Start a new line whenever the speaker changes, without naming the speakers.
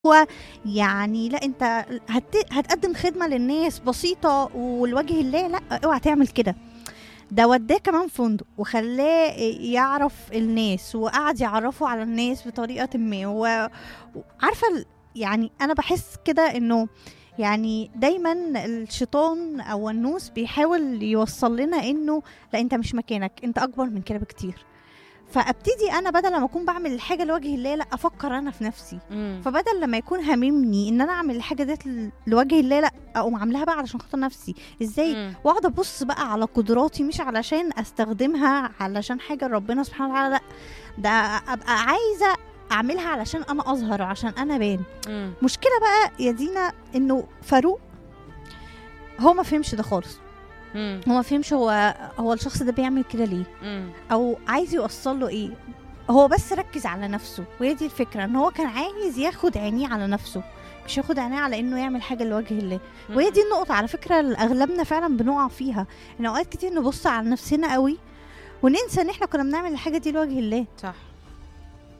هو يعني لأ أنت هت هتقدّم خدمة للناس بسيطة ولوجه الله، لأ اوعى تعمل كده. ده ودّاه كمان فندق وخلّاه يعرف الناس وقعد يعرّفه على الناس بطريقةٍ ما و وعارفة ال يعني أنا باحس كده إنه يعني دايمًا الشيطان أو النوس بيحاول يوصّل لنا إنه لأ أنت مش مكانك، أنت أكبر من كده بكتير. فأبتدي أنا بدل ما أكون باعمل الحاجة لوجه الله، لأ أفكّر أنا في نفسي.
إمم.
فبدل لمّا يكون هاممني إن أنا أعمل الحاجة ديّة ل لوجه الله، لأ أقوم عاملاها بقى علشان خاطر نفسي. إزاي؟
إمم.
واقعد أبُص بقى على قدراتي مش علشان أستخدمها علشان حاجة لربنا سبحانه وتعالى لأ، ده أبقى عايزة أعملها علشان أنا أظهر وعشان أنا أبان.
إمم.
مشكلة بقى يا دينا إنه فاروق هو ما فهمش ده خالص.
إمم.
هو ما فهمش هو هو الشخص ده بيعمل كده ليه،
إمم.
أو عايز يوصّل له إيه. هو بس ركّز على نفسه، وهي دي الفكرة، إن هو كان عايز ياخد عينيه على نفسه، مش ياخد عينيه على إنه يعمل حاجة لوجه الله. وهي
إمم.
دي النقطة على فكرة اللي أغلبنا فعلًا بنُقع فيها، إن أوقات كتير نبُص على نفسنا أوي وننسى إن إحنا كنا بنعمل الحاجة دي لوجه الله.
صح.